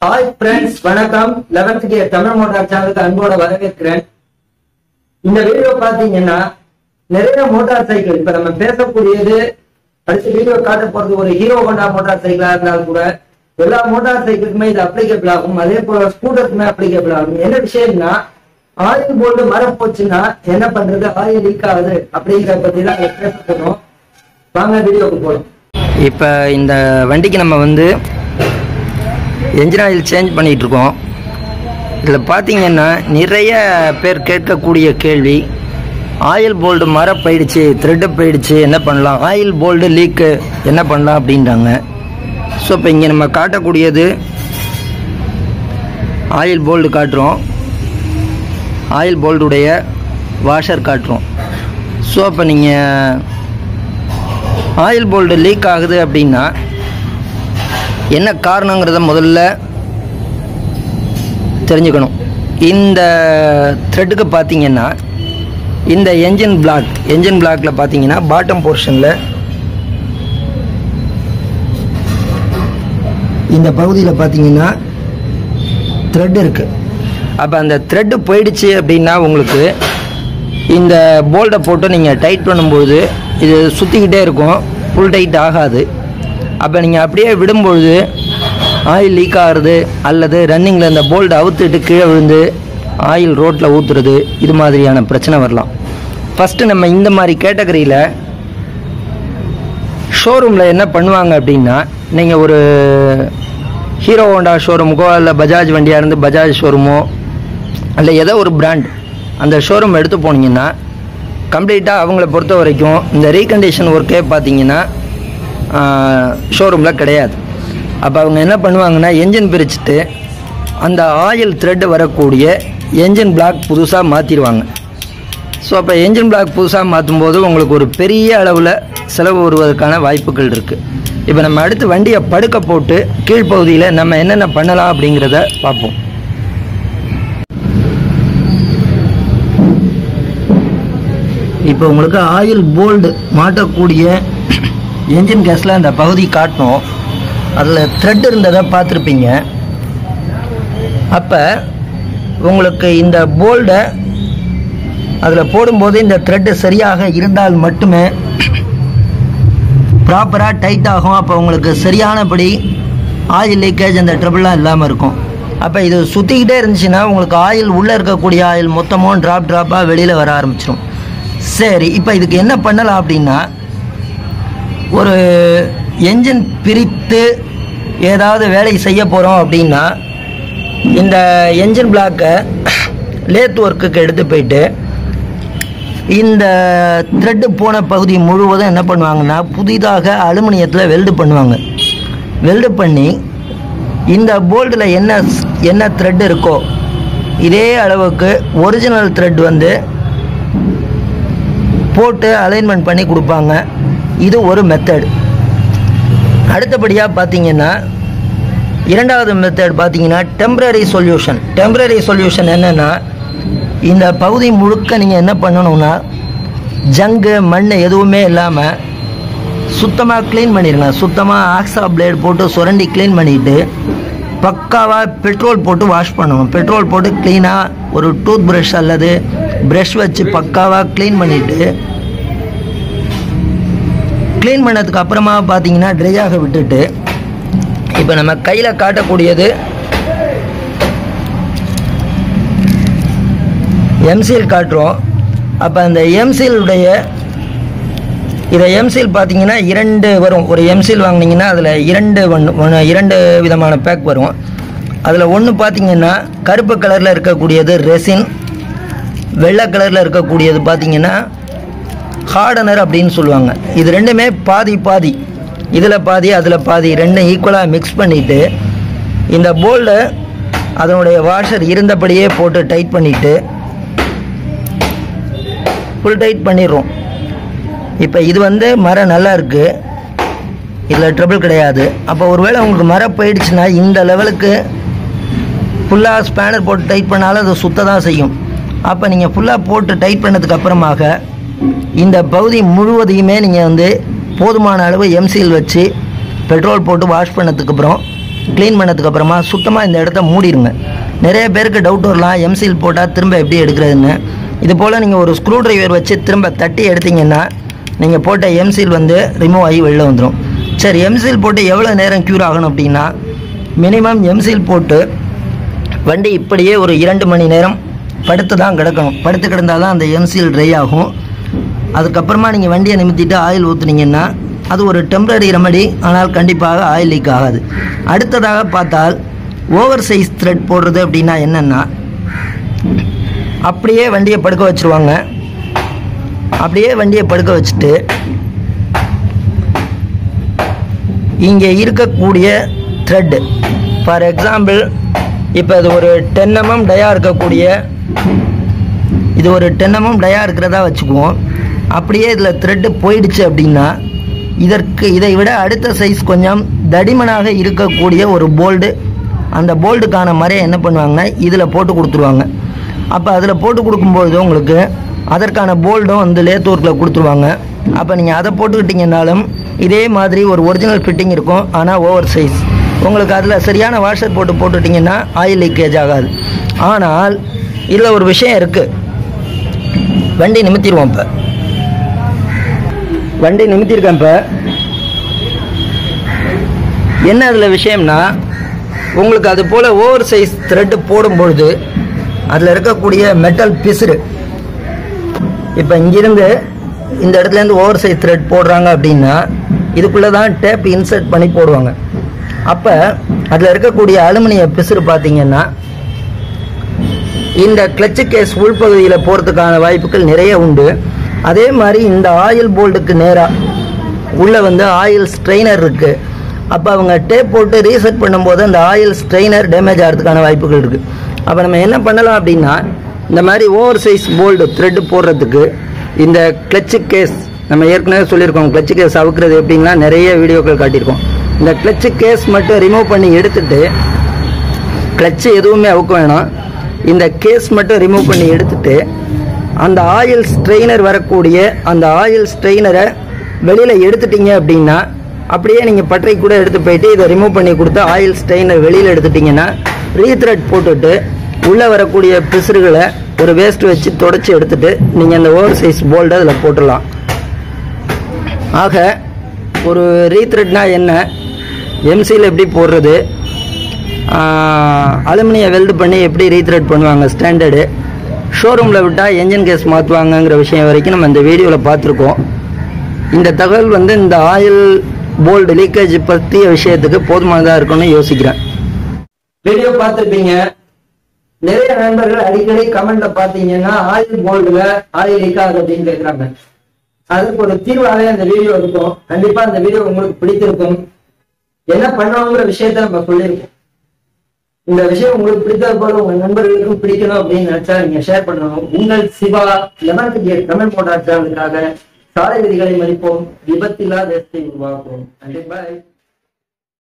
hi friends வணக்கம் eleventh கே Tamil motor சேனலுக்கு அன்போட வரவேற்கிறேன் இந்த வீடியோ பாத்தீங்கன்னா நிறைய மோட்டார் சைக்கிள் இப்ப நம்ம பேசக்கூடியது அடுத்த வீடியோ காட்ட போறது ஒரு ஹீரோ ஹோண்டா மோட்டார் சைக்கிளா இருந்தாலும் கூட எல்லா மோட்டார் சைக்கிளுக்குமே இது அப்ளிகபிள் ஆகும் அதே போல ஸ்கூட்டருக்குமே அப்ளிகபிள் ஆகும் என்ன விஷயம்னா ஆயில் போல்டு மரம் போச்சுன்னா என்ன பண்றது ஆயில் லீக் ஆகுது அப்படிங்கிற பத்தி தான் இங்க பேச போறோம் வாங்க வீடியோக்கு போகலாம் இப்போ இந்த வண்டிக்கு நம்ம வந்து என்ஜின் ஆயில் சேஞ்ச் பண்ணிகிட்டு இருக்கோம் இதில் பார்த்தீங்கன்னா நிறைய பேர் கேட்கக்கூடிய கேள்வி ஆயில் போல்டு மர போயிடுச்சு த்ரெட்டு போயிடுச்சு என்ன பண்ணலாம் ஆயில் போல்டு லீக்கு என்ன பண்ணலாம் அப்படின்றாங்க ஸோ இப்போ இங்கே நம்ம காட்டக்கூடியது ஆயில் போல்டு காட்டுறோம் ஆயில் போல்டுடைய வாஷர் காட்டுறோம் ஸோ அப்போ நீங்கள் ஆயில் போல்டு லீக் ஆகுது அப்படின்னா என்ன காரணங்கிறத முதல்ல தெரிஞ்சுக்கணும் இந்த த்ரெட்டுக்கு பார்த்தீங்கன்னா இந்த என்ஜின் பிளாக் என்ஜின் பிளாக்ல பார்த்தீங்கன்னா பாட்டம் போர்ஷனில் இந்த பகுதியில் பார்த்தீங்கன்னா த்ரெட் இருக்குது அப்போ அந்த த்ரெட்டு போயிடுச்சு அப்படின்னா உங்களுக்கு இந்த போல்டை போட்டு நீங்கள் டைட் பண்ணும்பொழுது இது சுற்றிக்கிட்டே இருக்கும் ஃபுல் டைட் ஆகாது அப்போ நீங்கள் அப்படியே விடும்பொழுது ஆயில் லீக் ஆகிறது அல்லது ரன்னிங்கில் இந்த போல்டை அவுத்துட்டு கீழே விழுந்து ஆயில் ரோட்டில் ஊற்றுறது இது மாதிரியான பிரச்சனை வரலாம் ஃபஸ்ட்டு நம்ம இந்த மாதிரி கேட்டகரியில் ஷோரூமில் என்ன பண்ணுவாங்க அப்படின்னா நீங்கள் ஒரு ஹீரோ ஹோண்டா ஷோரூமுக்கோ இல்லை பஜாஜ் வண்டியாக இருந்து பஜாஜ் ஷோரூமோ இல்லை ஏதோ ஒரு பிராண்ட் அந்த ஷோரூம் எடுத்து போனீங்கன்னா கம்ப்ளீட்டாக அவங்கள பொறுத்த வரைக்கும் இந்த ரீகண்டிஷன் ஒர்க்கே பார்த்தீங்கன்னா ஷோரூமில் கிடையாது அப்போ அவங்க என்ன பண்ணுவாங்கன்னா என்ஜின் பிரிச்சுட்டு அந்த ஆயில் த்ரெட் வரக்கூடிய என்ஜின் பிளாக் புதுசாக மாற்றிடுவாங்க ஸோ அப்போ என்ஜின் பிளாக் புதுசாக மாற்றும் போது உங்களுக்கு ஒரு பெரிய அளவில் செலவு வருவதற்கான வாய்ப்புகள் இருக்குது இப்போ நம்ம அடுத்து வண்டியை படுக்க போட்டு கீழ்ப்பகுதியில் நம்ம என்னென்ன பண்ணலாம் அப்படிங்கிறத பார்ப்போம் இப்போ உங்களுக்கு ஆயில் போல்டு மாட்டக்கூடிய என்ஜின் கேஸில் அந்த பகுதி காட்டணும் அதில் த்ரெட் இருந்ததை பார்த்துருப்பீங்க அப்போ உங்களுக்கு இந்த போல்டை அதில் போடும்போது இந்த த்ரெட்டு சரியாக இருந்தால் மட்டுமே ப்ராப்பராக டைட் ஆகும் அப்போ உங்களுக்கு சரியானபடி ஆயில் லீக்கேஜ் அந்த ட்ரபிள்லாம் இல்லாமல் இருக்கும் அப்போ இது சுற்றிக்கிட்டே இருந்துச்சுன்னா உங்களுக்கு ஆயில் உள்ளே இருக்கக்கூடிய ஆயில் மொத்தமும் ட்ராப் ட்ராப்பாக வெளியில் வர ஆரம்பிச்சிடும் சரி இப்போ இதுக்கு என்ன பண்ணலாம் அப்படின்னா ஒரு என்ஜின் பிரித்து ஏதாவது வேலை செய்ய போகிறோம் அப்படின்னா இந்த என்ஜின் பிளாக்கை லேத் ஒர்க்குக்கு எடுத்து போயிட்டு இந்த த்ரெட்டு போன பகுதி முழுவதும் என்ன பண்ணுவாங்கன்னா புதிதாக அலுமினியத்தில் வெல்டு பண்ணுவாங்க வெல்டு பண்ணி இந்த போல்டில் என்ன என்ன த்ரெட் இருக்கோ இதே அளவுக்கு ஒரிஜினல் த்ரெட் வந்து போட்டு அலைன்மெண்ட் பண்ணி கொடுப்பாங்க இது ஒரு மெத்தட் அடுத்தபடியாக பார்த்தீங்கன்னா இரண்டாவது மெத்தட் பார்த்தீங்கன்னா டெம்பரரி சொல்யூஷன் டெம்பரரி சொல்யூஷன் என்னென்னா இந்த பகுதி முழுக்க நீங்கள் என்ன பண்ணணும்னா ஜங்கு மண் எதுவுமே இல்லாமல் சுத்தமாக க்ளீன் பண்ணிடுங்க சுத்தமாக ஆக்ஸா பிளேட் போட்டு சுரண்டி க்ளீன் பண்ணிவிட்டு பக்காவாக பெட்ரோல் போட்டு வாஷ் பண்ணணும் பெட்ரோல் போட்டு க்ளீனாக ஒரு டூத் ப்ரஷ் அல்லது ப்ரஷ் வச்சு பக்காவாக க்ளீன் பண்ணிவிட்டு க்ளீன் பண்ணதுக்கு அப்புறமா பார்த்தீங்கன்னா ட்ரை ஆக விட்டுட்டு இப்போ நம்ம கையில் காட்டக்கூடியது எம்சில் காட்டுறோம் அப்போ அந்த எம்சிலுடைய இதை எம்சில் பார்த்தீங்கன்னா இரண்டு வரும் ஒரு எம்சில் வாங்கினீங்கன்னா அதில் இரண்டு ஒன்று ஒன்று இரண்டு விதமான பேக் வரும் அதில் ஒன்று பார்த்தீங்கன்னா கருப்பு கலரில் இருக்கக்கூடியது ரெசின் வெள்ளை கலரில் இருக்கக்கூடியது பார்த்தீங்கன்னா ஹார்டனர் அப்படின்னு சொல்லுவாங்க இது ரெண்டுமே பாதி பாதி இதில் பாதி அதில் பாதி ரெண்டும் ஈக்குவலாக மிக்ஸ் பண்ணிவிட்டு இந்த போல்டை அதனுடைய வாஷர் இருந்தபடியே போட்டு டைட் பண்ணிவிட்டு ஃபுல் டைட் பண்ணிடுறோம் இப்போ இது வந்து மரம் நல்லா இருக்குது இதில் ட்ரபிள் கிடையாது அப்போ ஒருவேளை உங்களுக்கு மரம் போயிடுச்சுன்னா இந்த லெவலுக்கு ஃபுல்லாக ஸ்பேனர் போட்டு டைட் பண்ணாலும் அது சுத்த தான் செய்யும் அப்போ நீங்கள் ஃபுல்லாக போட்டு டைட் பண்ணதுக்கு அப்புறமாக இந்த பகுதி முழுவதையுமே நீங்கள் வந்து போதுமான அளவு எம்சிஎல் வச்சு பெட்ரோல் போட்டு வாஷ் பண்ணதுக்கு அப்புறம் க்ளீன் பண்ணதுக்கு அப்புறமா சுத்தமாக இந்த இடத்த மூடிடுங்க நிறைய பேருக்கு டவுட் வரலாம் எம்சில் போட்டால் திரும்ப எப்படி எடுக்கிறதுன்னு இது போல் நீங்கள் ஒரு ஸ்க்ரூ டிரைவர் வச்சு திரும்ப தட்டி எடுத்தீங்கன்னா நீங்கள் போட்ட எம்சில் வந்து ரிமூவ் ஆகி வெளில வந்துடும் சரி எம்சில் போட்டு எவ்வளோ நேரம் க்யூர் ஆகணும் அப்படின்னா மினிமம் எம்சில் போட்டு வண்டி இப்படியே ஒரு இரண்டு மணி நேரம் படுத்து தான் கிடக்கணும் படுத்து கிடந்தால் தான் அந்த எம்சில் ட்ரை ஆகும் அதுக்கப்புறமா நீங்கள் வண்டியை நிமித்திட்டு ஆயில் ஊற்றுனீங்கன்னா அது ஒரு டெம்பரரி ரெமடி ஆனால் கண்டிப்பாக ஆயில் லீக் ஆகாது அடுத்ததாக பார்த்தால் ஓவர் சைஸ் த்ரெட் போடுறது அப்படின்னா என்னென்னா அப்படியே வண்டியை படுக்க வச்சுருவாங்க அப்படியே வண்டியை படுக்க வச்சுட்டு இங்கே இருக்கக்கூடிய த்ரெட்டு ஃபார் எக்ஸாம்பிள் இப்போ இது ஒரு டென் எம்எம் டயா இருக்கக்கூடிய இது ஒரு டென் எம்எம் டயா இருக்கிறதா வச்சுக்குவோம் அப்படியே இதில் த்ரெட்டு போயிடுச்சு அப்படின்னா இதற்கு இதை விட அடுத்த சைஸ் கொஞ்சம் தடிமனாக இருக்கக்கூடிய ஒரு போல்டு அந்த போல்டுக்கான மறையை என்ன பண்ணுவாங்கன்னா இதில் போட்டு கொடுத்துருவாங்க அப்போ அதில் போட்டு கொடுக்கும்பொழுது உங்களுக்கு அதற்கான போல்டும் வந்து லேத்தூர்க்கில் கொடுத்துருவாங்க அப்போ நீங்கள் அதை போட்டுக்கிட்டீங்கன்னாலும் இதே மாதிரி ஒரு ஒரிஜினல் ஃபிட்டிங் இருக்கும் ஆனால் ஓவர் சைஸ் உங்களுக்கு அதில் சரியான வாஷர் போட்டு போட்டுட்டிங்கன்னா ஆயில் லீக்கேஜ் ஆகாது ஆனால் இதில் ஒரு விஷயம் இருக்குது வண்டி நிமித்திடுவோம் இப்போ வண்டி நிமித்திருக்கேன் இப்போ என்ன அதில் விஷயம்னா உங்களுக்கு அது போல் ஓவர் சைஸ் த்ரெட்டு போடும்பொழுது அதில் இருக்கக்கூடிய மெட்டல் பிசுறு இப்போ இங்கிருந்து இந்த இடத்துலேருந்து ஓவர் சைஸ் த்ரெட் போடுறாங்க அப்படின்னா இதுக்குள்ளே தான் டேப் இன்சர்ட் பண்ணி போடுவாங்க அப்போ அதில் இருக்கக்கூடிய அலுமினிய பிசுறு பார்த்தீங்கன்னா இந்த கிளச்சு கேஸ் உள்பகுதியில் போகிறதுக்கான வாய்ப்புகள் நிறைய உண்டு அதே மாதிரி இந்த ஆயில் போல்டுக்கு நேராக உள்ளே வந்து ஆயில் ஸ்ட்ரெயினர் இருக்குது அப்போ அவங்க டேப் போட்டு ரீசெட் பண்ணும்போது அந்த ஆயில் ஸ்ட்ரெயினர் டேமேஜ் ஆகிறதுக்கான வாய்ப்புகள் இருக்குது அப்போ நம்ம என்ன பண்ணலாம் அப்படின்னா இந்த மாதிரி ஓவர் சைஸ் போல்டு த்ரெட்டு போடுறதுக்கு இந்த கிளச்சு கேஸ் நம்ம ஏற்கனவே சொல்லியிருக்கோம் கிளச்சு கேஸ் அவுக்கிறது எப்படின்னா நிறைய வீடியோக்கள் காட்டியிருக்கோம் இந்த கிளச்சு கேஸ் மட்டும் ரிமூவ் பண்ணி எடுத்துட்டு கிளச்சு எதுவுமே அவுக்க வேணாம் இந்த கேஸ் மட்டும் ரிமூவ் பண்ணி எடுத்துட்டு அந்த ஆயில் ஸ்ட்ரெயினர் வரக்கூடிய அந்த ஆயில் ஸ்ட்ரெயினரை வெளியில் எடுத்துட்டீங்க அப்படின்னா அப்படியே நீங்கள் பட்டறை கூட எடுத்து போயிட்டு இதை ரிமூவ் பண்ணி கொடுத்து ஆயில் ஸ்ட்ரெயினர் வெளியில் எடுத்துட்டிங்கன்னா ரீத்ரெட் போட்டுட்டு உள்ளே வரக்கூடிய பிசுறுகளை ஒரு வேஸ்ட் வச்சு தொடச்சி எடுத்துட்டு நீங்கள் அந்த ஓவர் சைஸ் போல்டை அதில் போட்டுடலாம் ஆக ஒரு ரீத்ரெட்னா என்ன எம்சியில் எப்படி போடுறது அலுமினிய வெல்டு பண்ணி எப்படி ரீத்ரெட் பண்ணுவாங்க ஸ்டாண்டர்டு ஷோரூமில் விட்டால் என்ஜின் கேஸ் மாற்றுவாங்கங்கிற விஷயம் வரைக்கும் நம்ம இந்த வீடியோவில் பார்த்துருக்கோம் இந்த தகவல் வந்து இந்த ஆயில் போல்டு லீக்கேஜ் பற்றிய விஷயத்துக்கு போதுமானதாக இருக்கும்னு யோசிக்கிறேன் வீடியோ பார்த்திருப்பீங்க நிறைய நண்பர்கள் அடிக்கடி கமெண்ட்ல பாத்தீங்கன்னா ஆயில் போல்டுல ஆயில் லீக் ஆகுது அப்படின்னு கேக்குறாங்க அதுக்கு ஒரு தீர்வாகவே அந்த வீடியோ இருக்கும் கண்டிப்பா அந்த வீடியோ உங்களுக்கு பிடித்திருக்கும் என்ன பண்ணணுங்கிற விஷயத்த நம்ம சொல்லியிருக்கோம் இந்த விஷயம் உங்களுக்கு பிடித்தது போல உங்க நண்பர்களுக்கும் பிடிக்கணும் அப்படின்னு நினைச்சா நீங்க ஷேர் பண்ணணும் உங்கள் Siva eleventh gear Tamil motor சேனலுக்காக சாலை விதிகளை மதிப்போம் விபத்தில்லா தேசத்தை உருவாக்குவோம் பாய்